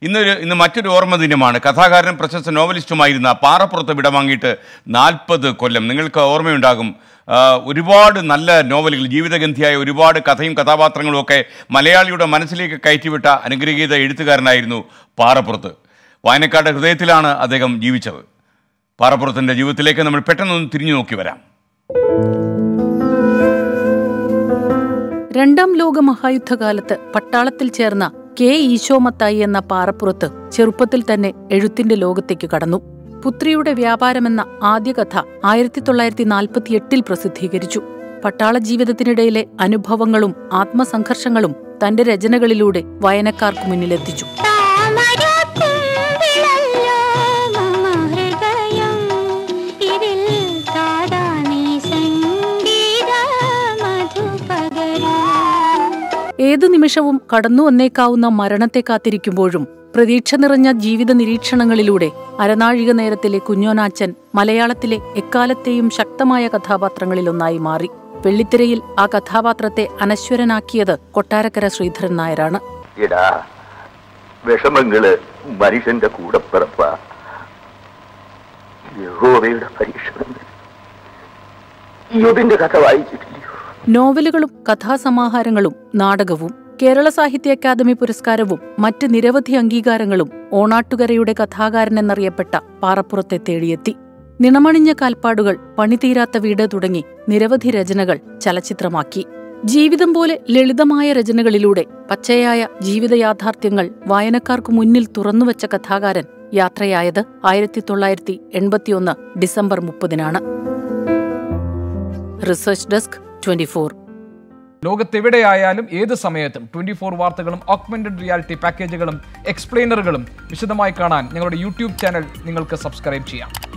ഇന്നൊരു ഇന്ന് മറ്റൊരു ഓർമ്മ ദിനമാണ് കഥാകാരനും പ്രശസ്ത നോവലിസ്റ്റുമായിരുന്ന പാറപ്പുറത്ത് വിടവാങ്ങിയിട്ട് നാൽപ്പത് കൊല്ലം നിങ്ങൾക്ക് ഓർമ്മയുണ്ടാകും ആ, ഒരുപാട് നല്ല നോവലുകൾ ജീവിതഗന്ധിയായ ഒരുപാട് കഥയും കഥാപാത്രങ്ങളും ഒക്കെ മലയാളിയുടെ മനസ്സിലേക്ക് കയറ്റിവിട്ട അനുഗ്രഹീത എഴുത്തുകാരനായിരുന്നു പാറപ്പുറത്ത് വായനക്കാരുടെ ഹൃദയത്തിലാണ് അദ്ദേഹം ജീവിച്ചത് പാറപ്പുറത്തിൻ്റെ ജീവിതത്തിലേക്ക് നമ്മൾ പെട്ടെന്നൊന്ന് തിരിഞ്ഞു നോക്കി വരാം രണ്ടാം ലോക മഹായുദ്ധകാലത്ത് പട്ടാളത്തിൽ ചേർന്ന കെ ഈശോമത്തായി എന്ന പാറപ്പുറത്ത് ചെറുപ്പത്തിൽ തന്നെ എഴുത്തിന്റെ ലോകത്തേക്ക് കടന്നു പുത്രിയുടെ വ്യാപാരമെന്ന ആദ്യ കഥ ആയിരത്തി തൊള്ളായിരത്തി നാൽപ്പത്തിയെട്ടിൽ പ്രസിദ്ധീകരിച്ചു പട്ടാള ജീവിതത്തിനിടയിലെ അനുഭവങ്ങളും ആത്മസംഘർഷങ്ങളും തന്റെ രചനകളിലൂടെ വായനക്കാർക്ക് മുന്നിലെത്തിച്ചു താമരക്കുമ്പിളല്ലോ മമ ഹൃദയം ഇതിൽ താരാണി സംഗീത മധുപകരം ഏതു നിമിഷവും കടന്നു വന്നേക്കാവുന്ന മരണത്തെ കാത്തിരിക്കുമ്പോഴും പ്രതീക്ഷ നിറഞ്ഞ ജീവിത നിരീക്ഷണങ്ങളിലൂടെ അരനാഴിക നേരത്തിലെ കുഞ്ഞോനാച്ചൻ മലയാളത്തിലെ എക്കാലത്തെയും ശക്തമായ കഥാപാത്രങ്ങളിലൊന്നായി മാറി വെള്ളിത്തിരയിൽ ആ കഥാപാത്രത്തെ അനശ്വരനാക്കിയത് കൊട്ടാരക്കര ശ്രീധരൻ നായരാണ് എടാ വിഷമങ്ങള് മനുഷ്യന്റെ കൂടെ പിറപ്പ യഹോവയുടെ പരീക്ഷണങ്ങൾ യോബിന്റെ കഥ വായിച്ചിട്ടില്ലയോ നോവലുകളും കഥാസമാഹാരങ്ങളും നാടകവും കേരള സാഹിത്യ അക്കാദമി പുരസ്കാരവും മറ്റ് നിരവധി അംഗീകാരങ്ങളും ഓണാട്ടുകരയുടെ കഥാകാരൻ എന്നറിയപ്പെട്ട പാറപ്പുറത്തെ തേടിയെത്തി നിണമണിഞ്ഞ കാൽപ്പാടുകൾ പണിതീരാത്ത വീട് തുടങ്ങി നിരവധി രചനകൾ ചലച്ചിത്രമാക്കി ജീവിതം പോലെ ലളിതമായ രചനകളിലൂടെ പച്ചയായ ജീവിത യാഥാർത്ഥ്യങ്ങൾ വായനക്കാർക്കു മുന്നിൽ തുറന്നുവച്ച കഥാകാരൻ യാത്രയായത് ആയിരത്തി തൊള്ളായിരത്തി എൺപത്തിയൊന്ന് ഡിസംബർ മുപ്പതിനാണ് റിസർച്ച് ഡെസ്ക് ട്വന്റി ഫോർ ലോകത്തെവിടെയായാലും ഏത് സമയത്തും ട്വന്റി ഫോർ വാർത്തകളും ഓഗ്മെന്റഡ് റിയാലിറ്റി പാക്കേജുകളും എക്സ്പ്ലെയിനറുകളും വിശദമായി കാണാൻ ഞങ്ങളുടെ യൂട്യൂബ് ചാനൽ നിങ്ങൾക്ക് സബ്സ്ക്രൈബ് ചെയ്യാം